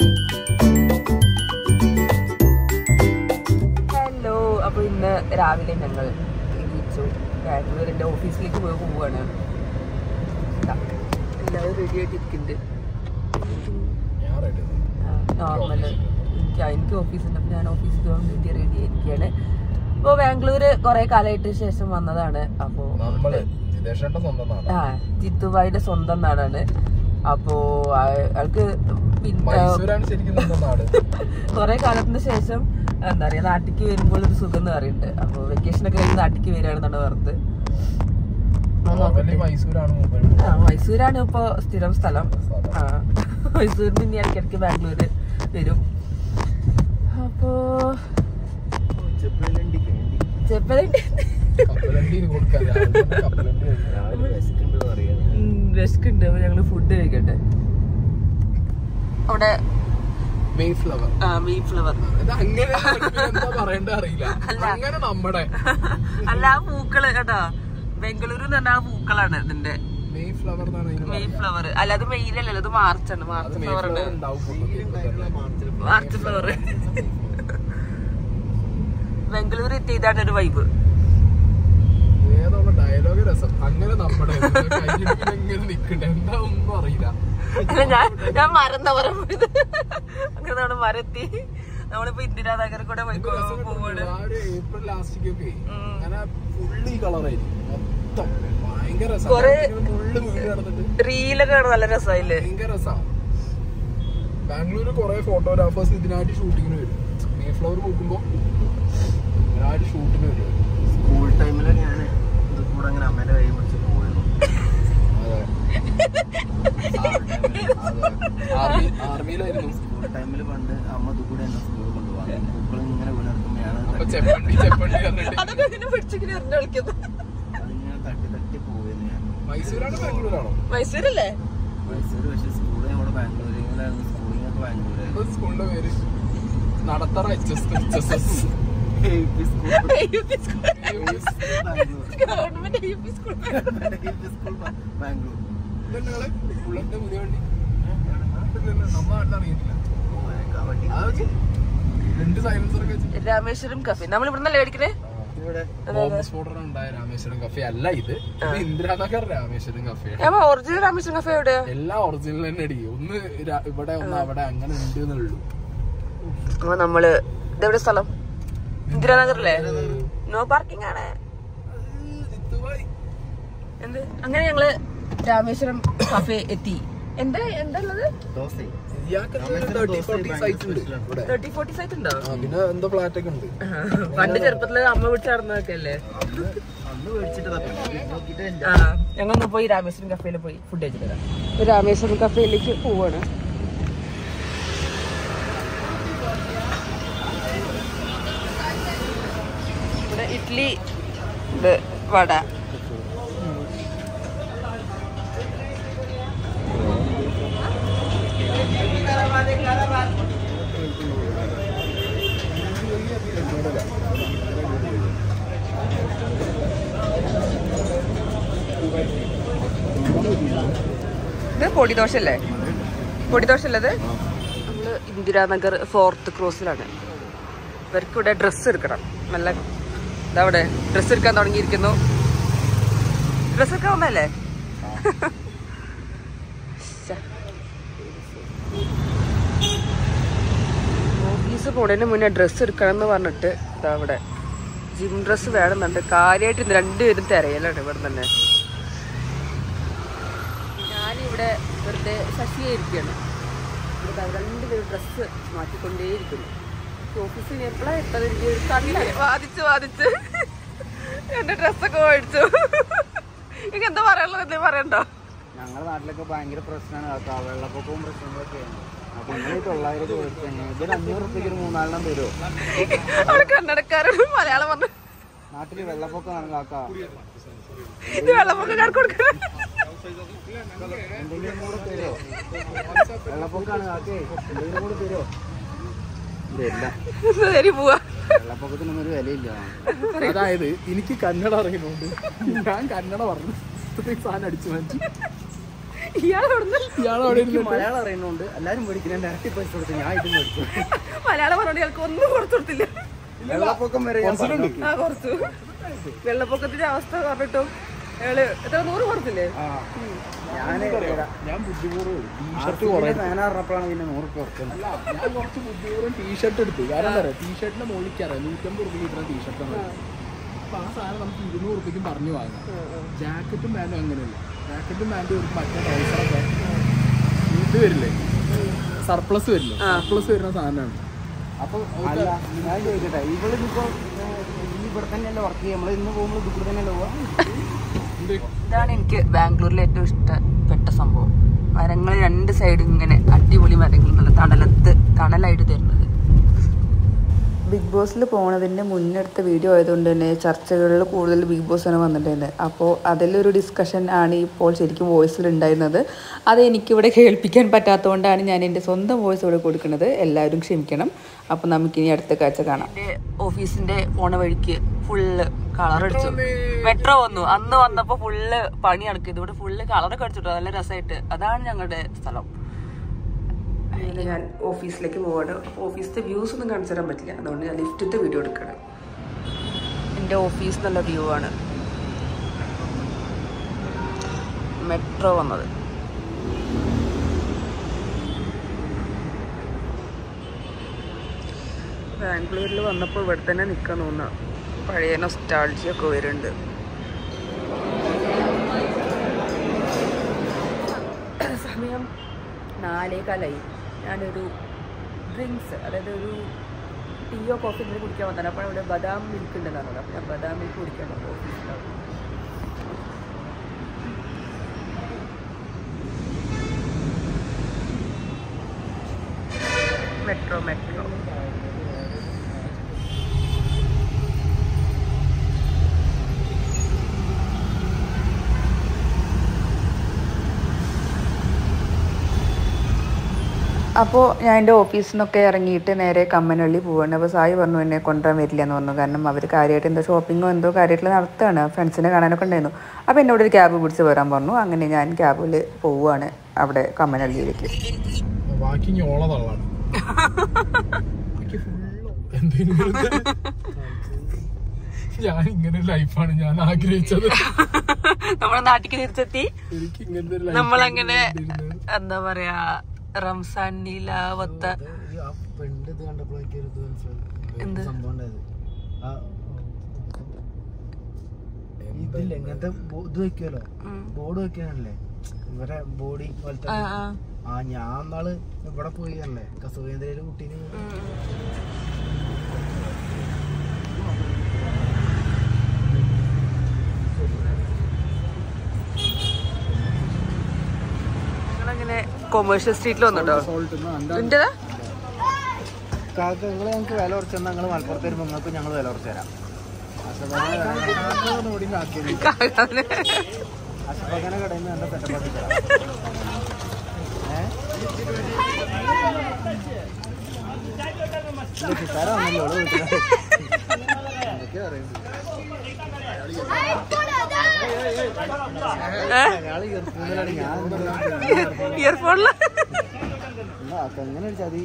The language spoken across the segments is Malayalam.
ഹലോ അപ്പൊ ഇന്ന് രാവിലെ ഞങ്ങൾ എണീച്ചു ബാംഗ്ലൂരിന്റെ ഓഫീസിലേക്ക് പോയി പോവാണ് ദാ, എല്ലാവരും റെഡി ആയിട്ടിരിക്കുന്നുണ്ട് ഞാൻ റെഡി നോർമൽ എനിക്ക് എനിക്ക് ഓഫീസുണ്ട് അപ്പൊ ഞാൻ ഓഫീസിൽ പോകാൻ വേണ്ടി റെഡി ആയിരിക്കുകയാണ് ഇപ്പൊ ബാംഗ്ലൂര് കുറെ കാലമായിട്ട് ശേഷം വന്നതാണ് അപ്പോ നമ്മള് ജിതേഷേട്ട സ്വന്തം നാട് ആ ജിത്തുബായിയുടെ സ്വന്തം നാടാണ് അപ്പോ ആ- ആൾക്ക് പിന്നെ മൈസൂരാണ് ശരിക്കും സ്വന്തം നാട് കുറെ കാലത്തിന് ശേഷം എന്താ പറയാ നാട്ടിക്ക് വരുമ്പോൾ ഒരു സുഖം എന്ന് പറയുന്നുണ്ട് അപ്പൊ വെക്കേഷൻ ഒക്കെ കഴിഞ്ഞ് നാട്ടിക്ക് വരികയാണെന്നാണ് പറഞ്ഞത് ആ, നോക്കട്ടെ. നോർമലി മൈസൂരാണ് മൂപ്പര് ആ മൈസൂരാണ് ഇപ്പൊ സ്ഥിരം സ്ഥലം ആ മൈസൂരിൽ നിന്ന് ഇനി ഇടയ്ക്കിടയ്ക്ക് ബാംഗ്ലൂര് വരും അപ്പോ ചെപ്പലുണ്ട് കപ്പലണ്ടി കൊടുക്കാൻ രാവിലെ തന്നെ കപ്പലണ്ടി കഴിക്കണം. വിശക്കുണ്ട് അപ്പൊ ഞങ്ങള് ഫുഡ് കഴിക്കട്ടെ അവിടെ Mayflower. മീൻ ഫ്ലവർ ഇത് അങ്ങനെ എന്താ പറയണ്ട അറിയില്ല അങ്ങനെ നമ്മുടെ അല്ല ആ പൂക്കള് കേട്ടോ ബംഗളൂരു എന്ന് പറഞ്ഞ ആ പൂക്കളാണ് ഇതിന്റെ മെയ് ഫ്ലവർ എന്നാണ് ഇതിന് മെയ് പറയുക. ഫ്ലവർ അല്ല അത് മെയിലല്ലല്ലോ ഇത് മാർച്ചാണ് അത് മാർച്ച് മെയ് ഫ്ലവർ ഉണ്ട് ഫ്ലവർ ഉണ്ടാവും പൊക്കത്തിൽ. മാർച്ച് ഫ്ലവർ ബംഗളൂരു എത്തി ഇതാണ് ഒരു വൈബ് ഏതോളം ഡയലോഗ് രസം അങ്ങനെ നമ്മുടെ കയ്യിൽ ഇങ്ങനെ നിക്കണ്ട എന്താ ഒന്നും അറിയില്ല അല്ല ഞാൻ ഞാൻ മരം എന്താ പറയുന്നത് അങ്ങനെ നമ്മുടെ മരത്തി നമ്മളിപ്പോ ഇന്ദിരാനഗർ കൂടെ പോയിക്കോ പോവാണ് ആ ഒരു ഏപ്രിൽ ലാസ്റ്റിക്കൊക്കെ ഉം. അങ്ങനെ ഫുള്ള് ഈ കളറായിരിക്കും മൊത്തം ഭയങ്കര രസം കൊറേ- ഫുള്ള് വീട് നടന്നിട്ട് റീലൊക്കെ കാണാൻ നല്ല രസമായില്ലേ ഭയങ്കര രസമാണ് ബാംഗ്ലൂര് കുറെ ഫോട്ടോഗ്രാഫേഴ്സ് ഇതിനായിട്ട് ഷൂട്ടിങ്ങിന് വരും മേഫ്ലവർ പോകുമ്പോ ഇതിനായിട്ട് ഷൂട്ടിന് വരും സ്കൂൾ ടൈമില് ഞാൻ ഇത് കൂടെ അങ്ങനെ അമ്മേന്റെ കൈ പിടിച്ച് പോയിരുന്നു ആർമി ആർമിയിലായിരുന്നു സ്കൂൾ ടൈമിൽ പണ്ട് അമ്മ ഇത് കൂടെ എന്നെ സ്കൂളിൽ കൊണ്ടുപോകാം പൂക്കൾ ഇങ്ങനെ വീണെടുക്കുമ്പോഴാണ് അപ്പൊ ചെപ്പണ്ടി ചെപ്പണ്ടി പറഞ്ഞിട്ട് അതൊക്കെ ഇങ്ങനെ പിടിച്ചിങ്ങനെ എറിഞ്ഞ് കളിക്കുന്നു അതിങ്ങനെ തട്ടി തട്ടി പോയിരുന്നു ഞാൻ മൈസൂരാണോ ബാംഗ്ലൂരാണോ മൈസൂരല്ലേ മൈസൂർ പക്ഷേ സ്കൂളിൽ നമ്മുടെ ബാംഗ്ലൂരിലായിരുന്നു സ്കൂളിംഗ് ഒക്കെ ബാംഗ്ലൂരായിരുന്നു ഇപ്പൊ സ്കൂളിന്റെ പേര് നടത്തറ H S H S S government U P school Bangalore ഇതെന്നാള് ബുള്ളറ്റിന്റെ പുതിയ വണ്ടി ഇല്ലല്ല, നമ്മുടെ നാട്ടിൽ അറിയില്ല രണ്ട് സൈലൻസർ ഒക്കെ വെച്ച് രാമേശ്വരം കഫേ നമ്മൾ ഇവിടുന്നല്ലേ മേടിക്കണേ ഇവിടെ ബോംബ് സ്ഫോടനം ഉണ്ടായ രാമേശ്വരം കഫേ അല്ല ഇത് ഇത് ഇന്ദിരാനഗർ രാമേശ്വരം കഫേ ഏമാ ഒറിജിനൽ രാമേശ്വരം കഫേ എവിടെയാ എല്ലാം ഒറിജിനൽ തന്നെ അടി ഒന്ന് ര- ഇവിടെ ഒന്ന് അവിടെ അങ്ങനെ ഉണ്ട് എന്നുള്ളൂ അപ്പൊ നമ്മള് ഇതെവിടെ സ്ഥലം ഇന്ദിരാനഗറിലെ നോ പാർക്കിംഗ് ആണ് എന്ത് അങ്ങനെ ഞങ്ങള് രാമേശ്വരം കഫേ എത്തി എന്താ എന്താ ഉള്ളത് ദോശ തേർട്ടി ഫോർട്ടി സൈറ്റ് ഉണ്ട് ഇവിടെ തേർട്ടി ഫോർട്ടി സൈറ്റ് ഉണ്ടോ ആ, പിന്നെ എന്തോ ഫ്ലാറ്റ് ഒക്കെ ഉണ്ട് പണ്ട് ചെറുപ്പത്തില് അമ്മ പിടിച്ച് നടന്നതൊക്കെ അല്ലേ അന്ന് അന്ന് മേടിച്ചിട്ട് നോക്കിയിട്ട് എന്റെ ആ ഞങ്ങളൊന്ന് പോയി രാമേശ്വരം കഫേയിൽ പോയി ഫുഡ് കഴിച്ചിട്ട് വരാം ഇപ്പൊ രാമേശ്വരം കഫേയിലേക്ക് പോവാണ് ഇവിടെ ഇഡ്ഡലി ഇത് വട ഇത് പൊടിദോശ അല്ലേ പൊടിദോശ അല്ലത് നമ്മള് ഇന്ദിരാനഗർ ഫോർത്ത് ക്രോസിലാണ് ഇവർക്ക് ഇവിടെ ഡ്രസ്സ് എടുക്കണം നല്ല ഇതവിടെ ഡ്രസ്സ് എടുക്കാൻ തുടങ്ങിയിരിക്കുന്നു ഡ്രസ്സ് എടുക്കാൻ വന്നല്ലേ ഓഫീസ് പോണതിന് മുന്നേ ഡ്രസ്സ് എടുക്കണം എന്ന് പറഞ്ഞിട്ട് ഇതാ അവിടെ ജിം ഡ്രസ്സ് വേണമെന്നുണ്ട് കാര്യമായിട്ട് ഇന്ന് രണ്ടുപേരും തിരയലാണ് ഇവിടെ തന്നെ ഞാനിവിടെ വെറുതെ ശശിയായിരിക്കുകയാണ് ഇവിടെ രണ്ടുപേരും ഡ്രസ്സ് മാറ്റിക്കൊണ്ടേയിരിക്കുന്നു ഓഫീസിൽ എപ്പോഴാണ് എത്തത് എനിക്ക് ഒരു കണ്ണ് വാദിച്ച് വാദിച്ച് എന്റെ ഡ്രസ്സൊക്കെ മേടിച്ചു എനിക്ക് എന്താ പറയാനുള്ളത് എന്തേ പറയണ്ടോ ഞങ്ങളുടെ നാട്ടിലൊക്കെ ഭയങ്കര പ്രശ്നമാണ് കേട്ടോ വെള്ളപ്പൊക്കവും പ്രശ്നങ്ങളൊക്കെയാണ് അപ്പൊ നിങ്ങൾ ഈ തൊള്ളായിരം രൂപ മേടിച്ചു തന്നെ ഇതൊരു അഞ്ഞൂറ് റുപ്യക്ക് ഒരു മൂന്നാലെണ്ണം തരുമോ അവിടെ കന്നടക്കാരോട് മലയാളം പറഞ്ഞു നാട്ടില് വെള്ളപ്പൊക്കമാണ് കാക്ക ഇത് വെള്ളപ്പൊക്കക്കാർക്ക് കൊടുക്കണം എന്തെങ്കിലും കൂടെ തരുമോ വെള്ളപ്പൊക്കമാണ് കാക്കേ എന്തെങ്കിലും കൂടെ തരുമോ ഇല്ല ശരി പോവാ വെള്ളപ്പൊക്കത്തിനൊന്നും ഒരു വിലയില്ല അതായത് എനിക്ക് കന്നഡ അറിയുന്നുണ്ട് ഞാൻ കന്നഡ പറഞ്ഞു ഇത്രയും സാധനം അടിച്ചു മാറ്റി ഇയാൾ ഇവിടുന്ന് ഇയാൾ അവിടെ എനിക്ക് മലയാളം അറിയുന്നതുകൊണ്ട് എല്ലാരും മേടിക്കുന്ന ഇരട്ടി പൈസ കൊടുത്ത് ഞാൻ ഇത് മേടിച്ചു മലയാളം പറഞ്ഞോണ്ട് ഇയാൾക്ക് ഒന്നും കൊടുത്തു കൊടുത്തില്ല വെള്ളപ്പൊക്കം വരെ ഞാൻ പറഞ്ഞു. ആ കുറച്ചു വെള്ളപ്പൊക്കത്തിന്റെ അവസ്ഥ പറഞ്ഞിട്ടും അയാള് എത്ര നൂറ് കൊടുത്തില്ലേ ആ. ഞാന് ഞാൻ ബുദ്ധിപൂർവ്വം ടീഷർട്ട് ആർസിബിന്റെ ഫാൻ പറഞ്ഞപ്പോഴാണ് പിന്നെ നൂറ് രൂപ കൊടുത്തത് അല്ല ഞാൻ കുറച്ച് ബുദ്ധിപൂർവ്വം ടീഷർട്ട് എടുത്തു കാരണം എന്താ പറയുക ടീഷർട്ടിന്റെ മുകളിലേക്കറിയാം നൂറ്റമ്പത് റുപ്യ കിട്ടുന്ന ടീഷർട്ടാണ് അപ്പൊ ആ സാധനം നമുക്ക് ഇരുന്നൂറ് റുപ്യക്കും പറഞ്ഞു വാങ്ങാം ജാക്കറ്റും പാൻറ്റും അങ്ങനെയല്ല ജാക്കറ്റും പാൻറ്റും ഒരു മറ്റേ ട്രൗസറൊക്കെ ഇത് വരില്ലേ സർപ്ലസ് വരില്ലേ സർപ്ലസ് വരുന്ന സാധനമാണ് അപ്പൊ അല്ല ഞാൻ ചോദിക്കട്ടെ ഇവളിപ്പോ ഈ ഇവിടെ തന്നെയല്ലേ വർക്ക് ചെയ്യുക നമ്മൾ ഇന്ന് പോകുമ്പോൾ ഇവിടെ തന്നെയല്ലേ പോവാ എന്ത് ഇതാണ് എനിക്ക് ബാംഗ്ലൂരിലെ ഏറ്റവും ഇഷ്ടപ്പെട്ട സംഭവം മരങ്ങൾ രണ്ട് സൈഡ് ഇങ്ങനെ അടിപൊളി മരങ്ങൾ നല്ല തണലത്ത് തണലായിട്ട് തരുന്നത് ബിഗ് ബോസിൽ പോണതിൻ്റെ മുന്നെടുത്ത വീഡിയോ ആയതുകൊണ്ട് തന്നെ ചർച്ചകളിൽ കൂടുതൽ ബിഗ് ബോസ് ആണ് വന്നിട്ടുണ്ട് അപ്പോൾ അതിലൊരു ഡിസ്കഷൻ ആണ് ഇപ്പോൾ ശരിക്കും വോയിസിൽ ഉണ്ടായിരുന്നത് അത് എനിക്കിവിടെ കേൾപ്പിക്കാൻ പറ്റാത്തതുകൊണ്ടാണ് ഞാൻ എൻ്റെ സ്വന്തം വോയിസ് ഇവിടെ കൊടുക്കുന്നത് എല്ലാവരും ക്ഷമിക്കണം അപ്പോൾ നമുക്കിനി അടുത്ത കാഴ്ച കാണാം എന്റെ ഓഫീസിന്റെ പോണ വഴിക്ക് ഫുള്ള് കളർ അടിച്ചു മെട്രോ വന്നു അന്ന് വന്നപ്പോ ഫുള്ള് പണി നടക്കും ഇവിടെ ഫുള്ള് കളറൊക്കെ അടിച്ചിട്ടു നല്ല രസമായിട്ട് അതാണ് ഞങ്ങളുടെ സ്ഥലം അങ്ങനെ ഞാൻ ഓഫീസിലേക്ക് പോവാണ് അപ്പോൾ ഓഫീസിലെ വ്യൂസ് ഒന്നും കാണിച്ചു തരാൻ പറ്റില്ല അതുകൊണ്ട് ഞാൻ ലിഫ്റ്റിത്തെ വീഡിയോ എടുക്കണം എൻ്റെ ഓഫീസ് നല്ല വ്യൂ ആണ് മെട്രോ വന്നത് ബാംഗ്ലൂരിൽ വന്നപ്പോൾ ഇവിടെ തന്നെ നിൽക്കാൻ തോന്നുക പഴയ നൊസ്റ്റാൾജിയൊക്കെ വരുന്നുണ്ട് സമയം നാലേ കാലായി ഞാനൊരു ഡ്രിങ്ക്സ് അതായത് ഒരു ടീയോ കോഫി എന്തെങ്കിലും കുടിക്കാൻ വന്നതാണ് അപ്പോൾ ഇവിടെ ബദാം മിൽക്ക് ഉണ്ടെന്നാണ് പറഞ്ഞത് അപ്പോൾ ഞാൻ ബദാം മിൽക്ക് കുടിക്കണം ഓഫീസിലാണ് മെട്രോ മെട്രോ അപ്പോൾ ഞാൻ എൻ്റെ ഓഫീസിൽ നിന്നൊക്കെ ഇറങ്ങിയിട്ട് നേരെ കമ്മനള്ളി പോവാണ് അപ്പോൾ സായി പറഞ്ഞു എന്നെ കൊണ്ടുവരാൻ വരില്ല എന്ന് പറഞ്ഞു കാരണം അവർ കാര്യമായിട്ട് എന്തോ ഷോപ്പിങ്ങോ എന്തോ കാര്യമായിട്ട് നടത്തുകയാണ് ഫ്രണ്ട്സിനെ കാണാനൊക്കെ ഉണ്ടായിരുന്നു അപ്പോൾ എന്നോട് ഒരു ക്യാബ് പിടിച്ച് വരാൻ പറഞ്ഞു അങ്ങനെ ഞാൻ ക്യാബിൽ പോവുകയാണ് അവിടെ കമ്മനള്ളിയിലേക്ക് ബാക്കി ഇനി ഓള തള്ളാണ് ബാക്കി ഫുള്ള് എന്തിനു വെറുതെ? ഞാൻ ഇങ്ങനെ ഒരു ലൈഫാണ് ഞാൻ ആഗ്രഹിച്ചത് നമ്മുടെ നാട്ടിലേക്ക് തിരിച്ചെത്തി എനിക്ക് ഇങ്ങനത്തെ ഒരു നമ്മളങ്ങനെ എന്താ പറയാ റംസാൻ നീലാവത്ത ആ പെണ്ണ് ഇത് കണ്ടപ്പോഴേക്കും ഒരു ഇത് മനസ്സിലായി എന്ത് സംഭവം ഉണ്ടായത് ആ ഇതില്ല ഇങ്ങനത്തെ ബോ- ഇത് വെക്കുമല്ലോ ബോർഡ് വെക്കാനല്ലേ ഇവരെ ബോഡി പോലത്തെ ആ, ആ. ആ ഞാൻ നാള് ഇവിടെ പോയി അല്ലേ കസുവേന്ദ്രയില് കുട്ടീനെ ഞങ്ങളങ്ങനെ കൊമേഴ്ഷ്യൽ സ്ട്രീറ്റിൽ വന്നിട്ടോ എന്റേതാ കാക്ക നിങ്ങൾ ഞങ്ങൾക്ക് വില കുറച്ച് തന്നാൽ നിങ്ങൾ മലപ്പുറത്ത് വരുമ്പോൾ നിങ്ങൾക്ക് ഞങ്ങൾ വില കുറച്ച് തരാം കാക്കാന്. അശോകനെ കടയിൽ നിന്ന് നല്ല സെറ്റപ്പാക്കി തരാം ഏഹ് തരാമല്ലോ വീട്ടിൽ എന്തൊക്കെയാ അറിയുന്നത് ഏ? അയാൾ ഇയർഫോണിലാണ് ഞാൻ ഇയർഫോണില് എങ്ങനെ ഒരു ചതി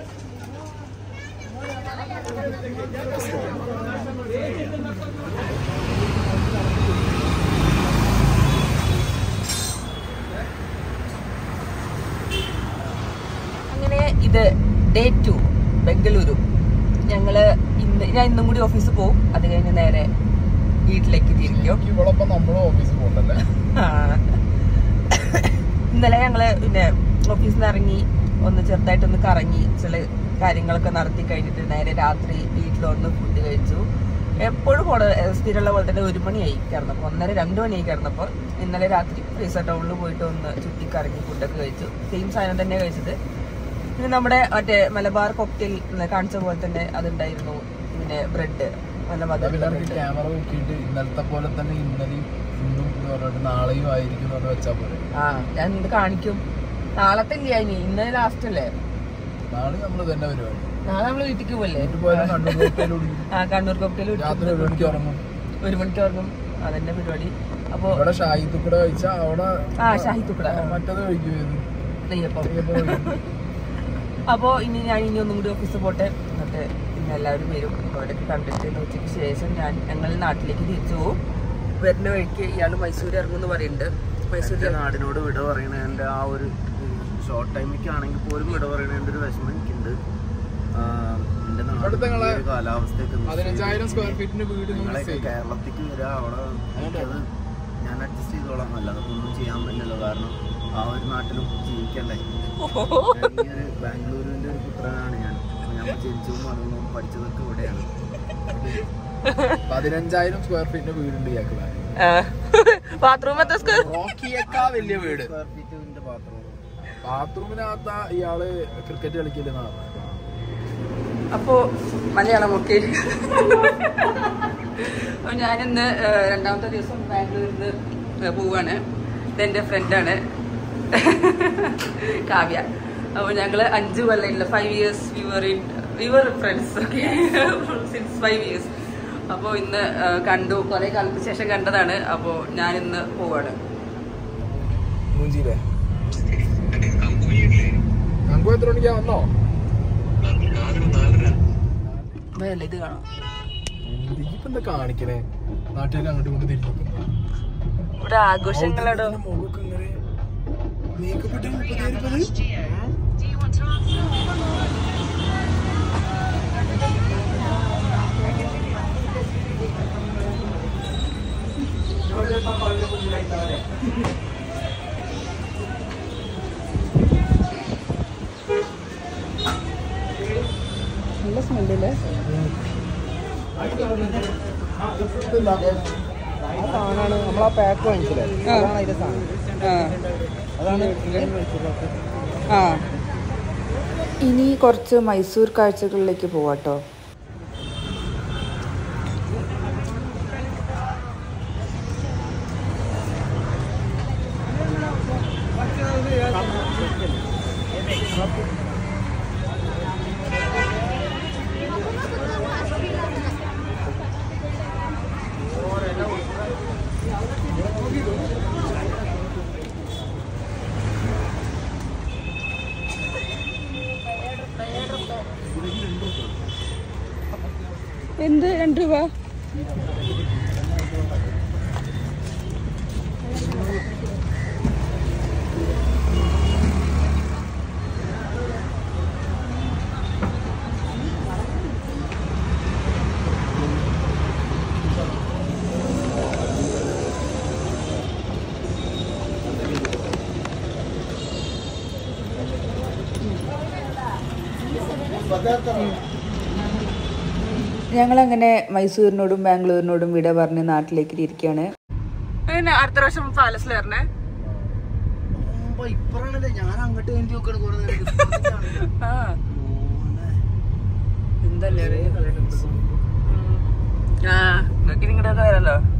അങ്ങനെ ഇത് ഡേ ടു ബംഗളൂരു ഞങ്ങള് ഇന്ന് ഞാൻ ഇന്നും കൂടി ഓഫീസിൽ പോകും അത് കഴിഞ്ഞ് നേരെ വീട്ടിലേക്ക് തിരിക്കും ഇവളൊപ്പം നമ്മളും ഓഫീസിൽ പോകണ്ടല്ലേ ആ. ഇന്നലെ ഞങ്ങള് പിന്നെ ഓഫീസിൽ നിന്ന് ഇറങ്ങി ഒന്ന് ചെറുതായിട്ടൊന്ന് കറങ്ങി ചില കാര്യങ്ങളൊക്കെ നടത്തി കഴിഞ്ഞിട്ട് നേരെ രാത്രി വീട്ടിൽ വന്ന് ഫുഡ് കഴിച്ചു എപ്പോഴും പോണ സ്ഥിരമുള്ള പോലെ തന്നെ ഒരു മണിയായി കിടന്നപ്പോൾ ഒന്നര രണ്ട് മണിയായി കിടന്നപ്പോൾ ഇന്നലെ രാത്രി ഫ്രീസർ ടൗണിൽ പോയിട്ട് ഒന്ന് ചുറ്റിക്കറങ്ങി ഫുഡൊക്കെ കഴിച്ചു സെയിം സാധനം തന്നെ കഴിച്ചത് പിന്നെ നമ്മുടെ മറ്റേ മലബാർ കോക്ടെയിൽ കാണിച്ച പോലെ തന്നെ അതുണ്ടായിരുന്നു പിന്നെ ബ്രെഡ് നല്ല മധുരമുള്ള ബ്രെഡ് ക്യാമറ നോക്കിയിട്ട് ഇന്നലത്തെ പോലെ തന്നെ ഇന്നലെയും ഇന്നും എന്ന് പറഞ്ഞിട്ട് നാളെയും ആയിരിക്കും എന്ന് പറഞ്ഞ് വെച്ചാൽ പോലെ ആ ഞാൻ ഇത് കാണിക്കും നാളത്തെ ഇല്ല ഇനി ഇന്നലെ ലാസ്റ്റ് അല്ലേ നാളെ നമ്മൾ തന്നെ പരിപാടി നാളെ നമ്മള് വീട്ടിക്ക് പോവല്ലേ വീട്ടിൽ പോയാലും കണ്ണൂർ ആ കണ്ണൂർ കോക്ടെയിൽ രാത്രി ഒരു മണിക്ക് ഉറങ്ങും ഒരു മണിക്ക് ഉറങ്ങും അതന്നെ പരിപാടി അപ്പോ ഇവിടെ ഷാഹി തുക്കട കഴിച്ചാ അവിടെ ആ ഷാഹി തുക്കട മറ്റത് കഴിക്കുമായിരുന്നു നെയ്യപ്പം നെയ്യപ്പം കഴിക്കും. അപ്പോ ഇനി ഞാൻ ഇനി ഒന്നും കൂടി ഓഫീസിൽ പോട്ടെ എന്നിട്ട് പിന്നെ എല്ലാവരും വരും അവിടെയൊക്കെ കണ്ടിട്ട് ഇന്ന് ഉച്ചയ്ക്ക് ശേഷം ഞാൻ ഞങ്ങൾ നാട്ടിലേക്ക് തിരിച്ചു പോകും വരുന്ന വഴിക്ക് ഇയാൾ മൈസൂർ ഇറങ്ങുമെന്ന് പറയുന്നുണ്ട് മൈസൂർ എന്റെ നാടിനോട് വിട പറയണതിന്റെ ആ ഒരു ഷോർട്ട് ടൈമിക്ക് ആണെങ്കിൽ പോലും വിട പറയണതിന്റെ ഒരു വിഷമം എനിക്കുണ്ട് ആ, എന്റെ നാട് ഇവിടുത്തെ നിങ്ങളെ ഈ ഒരു കാലാവസ്ഥയൊക്കെ miss പതിനഞ്ചായിരം സ്ക്വയർ ഫീറ്റിന് വീട് ചെയ്യും. നിങ്ങൾ നിങ്ങളെയൊക്കെ ചെയ്യും. കേരളത്തിലേക്ക് വരിക അവിടെ എനിക്കത് ഞാൻ അഡ്ജസ്റ്റ് ചെയ്തോളാം അല്ലാതെ ഒന്നും ചെയ്യാൻ പറ്റില്ലല്ലോ കാരണം ആ ഒരു നാട്ടിലും ജീവിക്കണ്ടേ ഞാൻ ഈ ഒരു ബാംഗ്ലൂരിന്റെ ഒരു പുത്രനാണ് ഞാൻ അപ്പൊ ഞാൻ ജനിച്ചതും വളർന്നതും പഠിച്ചതൊക്കെ ഇവിടെയാണ് പതിനഞ്ചായിരം സ്ക്വയർ ഫീറ്റിന് വീടുണ്ട് ഇയാൾക്ക് ബാംഗ്ലൂർ ബാത്റൂം എത്ര സ്ക്വയർ റോക്കിയേക്കാ വലിയ വീട് സ്ക്വയർ ഫീറ്റിന്റെ പാത്രം ബാത്റൂമിനകത്ത ഇയാള് ക്രിക്കറ്റ് കളിക്കില്ലെന്നാ അപ്പോ മലയാളം ഒക്കെ അപ്പൊ ഞാനിന്ന് ഏഹ്, രണ്ടാമത്തെ ദിവസം ബാംഗ്ലൂരിൽ നിന്ന് പോവാണ് ഇതെന്റെ ഫ്രണ്ടാണ് കാവ്യ അപ്പോൾ ഞങ്ങള് അഞ്ച് കൊല്ലമില്ല five years we were in we were friends okay since five years അപ്പോൾ ഇന്ന് ഏഹ്, കണ്ടു കുറെ കാലത്തിന് ശേഷം കണ്ടതാണ് അപ്പോൾ ഞാൻ ഇന്ന് പോവാണ് മൂഞ്ചിയില്ലേ അങ്കു എത്ര മണിക്കാ വന്നോ വേണ്ട ഇത് കാണാം ഇപ്പൊ എന്താ കാണിക്കണേ നാട്ടുകാർ അങ്ങോട്ട് കൊണ്ട് തിരിഞ്ഞു ഇവിടെ ആഘോഷങ്ങളോടോ മുഖമൊക്കെ ഇങ്ങനെ മേക്കപ്പ് ഇട്ട് മുപ്പത്തിയായിരം നല്ല സ്മെല്ലല്ലേ സാധനമാണ് നമ്മൾ ആ പാക്ക് വാങ്ങിച്ചില്ലേ അതാണ് അതിന്റെ സാധനം ആ അതാണ് ആ ഇനി കുറച്ച് മൈസൂർ കാഴ്ചകളിലേക്ക് പോവാട്ടോ എന്ത് രണ്ട് രൂപ ഞങ്ങളങ്ങനെ മൈസൂരിനോടും ബാംഗ്ലൂരിനോടും വിട പറഞ്ഞ് നാട്ടിലേക്ക് ഇരിക്കുകയാണ് പിന്നെ അടുത്ത പ്രാവശ്യം പാലസിൽ വരണേ ഇപ്പറാണല്ലേ ഞാൻ അങ്ങോട്ട് വേണ്ടി നോക്കണ കുറെ നേരം ആ എന്തല്ലേ ആ നിങ്ങൾക്ക് നിങ്ങളുടെ വരാലോ